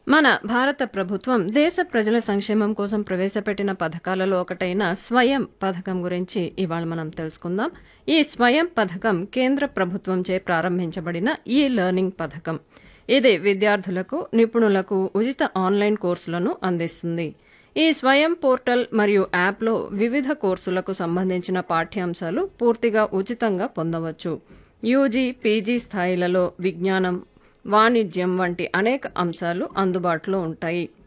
మన భారత ప్రభుత్వం దేశ ప్రజల సంక్షేమం కోసం ప్రవేశపెట్టిన పథకాలలో ఒకటైన స్వయం పథకం గురించి ఇవాళ మనం తెలుసుకుందాం ఈ స్వయం పథకం కేంద్ర ప్రభుత్వంచే ప్రారంభించబడిన ఈ లెర్నింగ్ పథకం ఇది విద్యార్థులకు నిపుణులకు ఉచిత ఆన్లైన్ కోర్సులను అందిస్తుంది ఈ స్వయం పోర్టల్ మరియు యాప్లో వివిధ కోర్సులకు సంబంధించిన పాఠ్యాంశాలు పూర్తిగా ఉచితంగా పొందవచ్చు యూజీ పీజీ స్థాయిలలో విజ్ఞానం వాణిజ్యం వంటి అనేక అంశాలు అందుబాటులో ఉంటాయి